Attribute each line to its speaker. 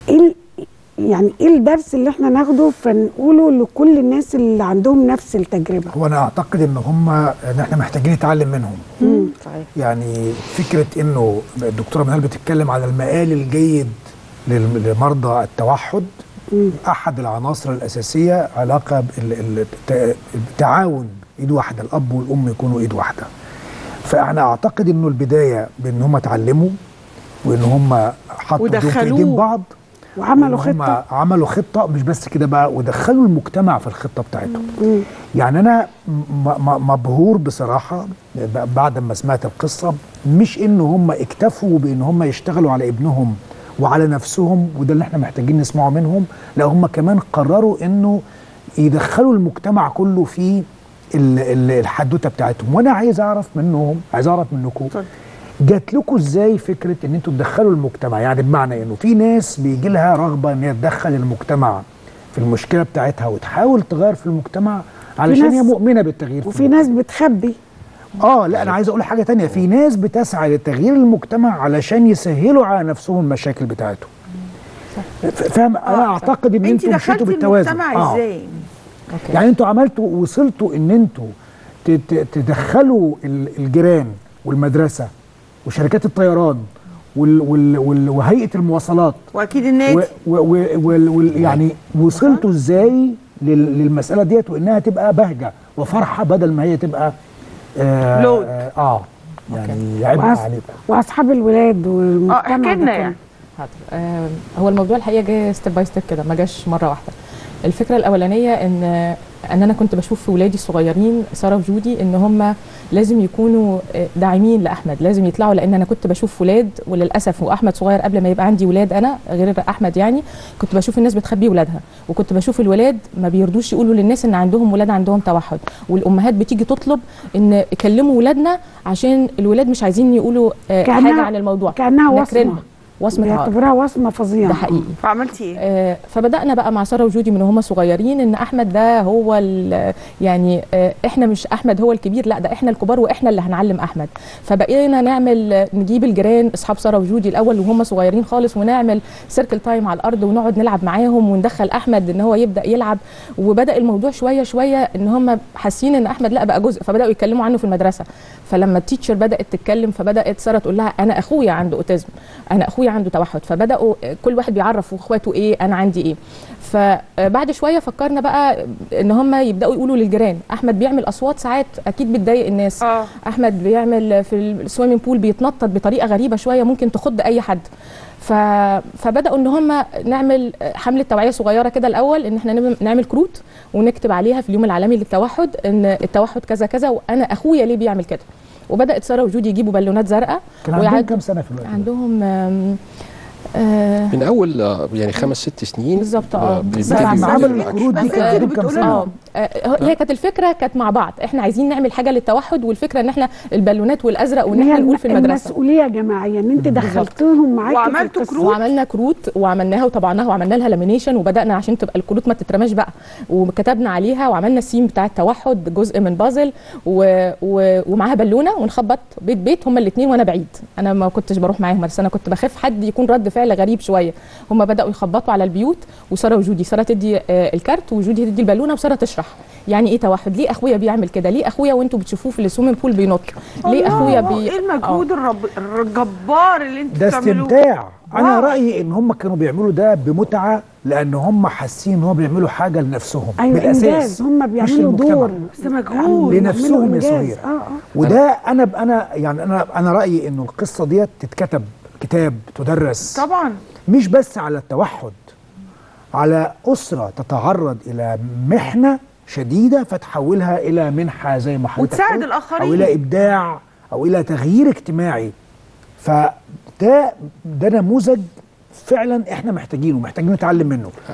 Speaker 1: ايه ال- يعني ايه الدرس اللي احنا ناخده فنقوله لكل الناس اللي عندهم نفس التجربه
Speaker 2: هو انا اعتقد ان هم ان احنا محتاجين نتعلم منهم
Speaker 3: صحيح
Speaker 2: يعني فكره انه الدكتوره منال بتتكلم على المقال الجيد لل- لمرضى التوحد احد العناصر الاساسيه علاقه بالتعاون ايد واحده الاب والام يكونوا ايد واحده فانا اعتقد انه البدايه بان هم اتعلموا وان هم حطوا ايديهم في
Speaker 3: ودخلوه.
Speaker 2: ايدين بعض
Speaker 1: وعملوا
Speaker 2: وإن هم
Speaker 1: خطه
Speaker 2: عملوا خطه مش بس كده بقى ودخلوا المجتمع في الخطه بتاعتهم
Speaker 1: مم.
Speaker 2: يعني انا م- م- مبهور بصراحه ب- بعد ما سمعت القصه مش ان هم اكتفوا بان هم يشتغلوا على ابنهم وعلى نفسهم وده اللي احنا محتاجين نسمعه منهم لا هم كمان قرروا انه يدخلوا المجتمع كله في ال- ال- الحدوته بتاعتهم وانا عايز اعرف منهم عايز اعرف منكم
Speaker 3: اتفضل.
Speaker 2: جات لكم ازاي فكره ان انتوا تدخلوا المجتمع يعني بمعنى انه في ناس بيجي لها رغبه ان هي تدخل المجتمع في المشكله بتاعتها وتحاول تغير في المجتمع علشان
Speaker 1: ناس-
Speaker 2: هي مؤمنه بالتغيير في
Speaker 1: وفي ناس بتخبي
Speaker 2: اه لا انا عايز اقول حاجه تانية في ناس بتسعى لتغيير المجتمع علشان يسهلوا على نفسهم المشاكل بتاعتهم ف- فاهم انا اعتقد ان
Speaker 3: انت
Speaker 2: انتوا
Speaker 3: دخلتي
Speaker 2: مشيتوا بالتوازن
Speaker 3: المجتمع ازاي
Speaker 4: اوكي
Speaker 2: يعني انتوا عملتوا وصلتوا ان انتوا ت- ت- تدخلوا ال- الجيران والمدرسه وشركات الطيران وال وال وال وهيئه المواصلات
Speaker 3: واكيد
Speaker 2: و
Speaker 3: النادي
Speaker 2: و و وال وال يعني وصلتوا ازاي لل- للمساله ديت وانها تبقى بهجه وفرحه بدل ما هي تبقى آه
Speaker 3: لود.
Speaker 2: اه, آه يعني عبء
Speaker 1: وأص-
Speaker 2: عليكم
Speaker 1: واصحاب الولاد
Speaker 3: اه
Speaker 1: والمجتمع
Speaker 3: احكي
Speaker 1: ده
Speaker 3: لنا
Speaker 1: كله.
Speaker 3: يعني
Speaker 4: حاضر آه هو الموضوع الحقيقه جه ستيب باي ستيب كده ما جاش مره واحده الفكره الاولانيه ان ان انا كنت بشوف في ولادي الصغيرين ساره وجودي ان هم لازم يكونوا آه، داعمين لاحمد لازم يطلعوا لان انا كنت بشوف ولاد وللاسف واحمد صغير قبل ما يبقى عندي ولاد انا غير احمد يعني كنت بشوف الناس بتخبي ولادها وكنت بشوف الولاد ما بيرضوش يقولوا للناس ان عندهم ولاد عندهم توحد والامهات بتيجي تطلب ان يكلموا ولادنا عشان الولاد مش عايزين يقولوا آه،
Speaker 1: كأنها-
Speaker 4: حاجه عن الموضوع
Speaker 1: كانها
Speaker 4: نكرنها.
Speaker 1: وصمه
Speaker 4: وصمه عار
Speaker 1: بيعتبروها وصمه فظيعه
Speaker 4: ده حقيقي
Speaker 3: فعملتي ايه
Speaker 4: آه، فبدانا بقى مع ساره وجودي من هم صغيرين ان احمد ده هو ال- يعني آه، احنا مش احمد هو الكبير لا ده احنا الكبار واحنا اللي هنعلم احمد فبقينا نعمل آه، نجيب الجيران اصحاب ساره وجودي الاول وهم صغيرين خالص ونعمل سيركل تايم على الارض ونقعد نلعب معاهم وندخل احمد ان هو يبدا يلعب وبدا الموضوع شويه شويه ان هم حاسين ان احمد لا بقى جزء فبداوا يتكلموا عنه في المدرسه فلما التيتشر بدات تتكلم فبدات ساره تقول لها انا اخويا عنده اوتيزم انا اخويا عنده توحد فبداوا كل واحد بيعرف اخواته ايه انا عندي ايه فبعد شويه فكرنا بقى ان هم يبداوا يقولوا للجيران احمد بيعمل اصوات ساعات اكيد بتضايق الناس
Speaker 3: اه
Speaker 4: احمد بيعمل في السويمنج بول بيتنطط بطريقه غريبه شويه ممكن تخض اي حد ف... فبداوا ان هم نعمل حمله توعيه صغيره كده الاول ان احنا نعمل- نعمل كروت ونكتب عليها في اليوم العالمي للتوحد ان التوحد كذا كذا وانا اخويا ليه بيعمل كده وبدات ساره وجودي يجيبوا بالونات زرقاء
Speaker 2: كان عندهم
Speaker 4: ويعد-
Speaker 2: كام سنه في الوقت ده؟
Speaker 4: عندهم آم، آه
Speaker 5: من اول آه، يعني خمس ست سنين
Speaker 4: بالظبط، آه.
Speaker 5: آه، بي-
Speaker 4: سبع
Speaker 5: بيبتدي
Speaker 4: سنين.
Speaker 2: عملوا
Speaker 5: بالعكس.
Speaker 2: الكروت دي
Speaker 3: بس
Speaker 2: كان
Speaker 3: أنت
Speaker 2: عندهم كام
Speaker 3: بتقولي
Speaker 2: سنه؟
Speaker 4: اه آه، هي كانت الفكره كانت مع بعض احنا عايزين نعمل حاجه للتوحد والفكره ان احنا البالونات والازرق وان
Speaker 1: إن هي
Speaker 4: احنا نقول في
Speaker 1: الم-
Speaker 4: المدرسه
Speaker 1: المسؤوليه جماعيه ان انت دخلتهم معاكي
Speaker 3: وعملتوا
Speaker 1: في القصة.
Speaker 3: كروت؟
Speaker 4: وعملنا كروت وعملناها وطبعناها وعملنا لها لامينيشن وبدانا عشان تبقى الكروت ما تترماش بقى وكتبنا عليها وعملنا السيم بتاع التوحد جزء من بازل و... و... ومعاها بالونه ونخبط بيت بيت هما الاثنين وانا بعيد انا ما كنتش بروح معاهم بس انا كنت بخاف حد يكون رد فعل غريب شويه هما بداوا يخبطوا على البيوت وساره وجودي ساره تدي آه، الكارت وجودي تدي البالونه وساره تشرح يعني ايه توحد ليه اخويا بيعمل كده ليه اخويا وانتوا بتشوفوه في السويمنج بول بينط ليه
Speaker 3: الله،
Speaker 4: اخويا
Speaker 3: الله،
Speaker 4: بي
Speaker 3: ايه المجهود الرب... الجبار اللي انتوا
Speaker 2: ده
Speaker 3: بتعملوه
Speaker 2: استمتاع انا
Speaker 3: واو.
Speaker 2: رايي ان هم كانوا بيعملوا ده بمتعه لان هم حاسين ان هم بيعملوا حاجه لنفسهم
Speaker 1: ايوه
Speaker 2: بالاساس
Speaker 1: انجاز هم
Speaker 2: مش
Speaker 1: بيعملوا
Speaker 2: للمجتمع.
Speaker 1: دور
Speaker 3: بس مجهود.
Speaker 2: لنفسهم يا
Speaker 1: بيعملوا
Speaker 2: سهير.
Speaker 1: إنجاز. اه اه
Speaker 2: وده انا انا يعني انا انا رايي انه القصه ديت تتكتب كتاب تدرس
Speaker 3: طبعا
Speaker 2: مش بس على التوحد على اسره تتعرض الى محنه شديده فتحولها الى منحه زي ما حضرتك
Speaker 3: وتساعد
Speaker 2: قلت،
Speaker 3: الآخرين.
Speaker 2: او الى ابداع او الى تغيير اجتماعي فده ده نموذج فعلا احنا محتاجينه محتاجين نتعلم منه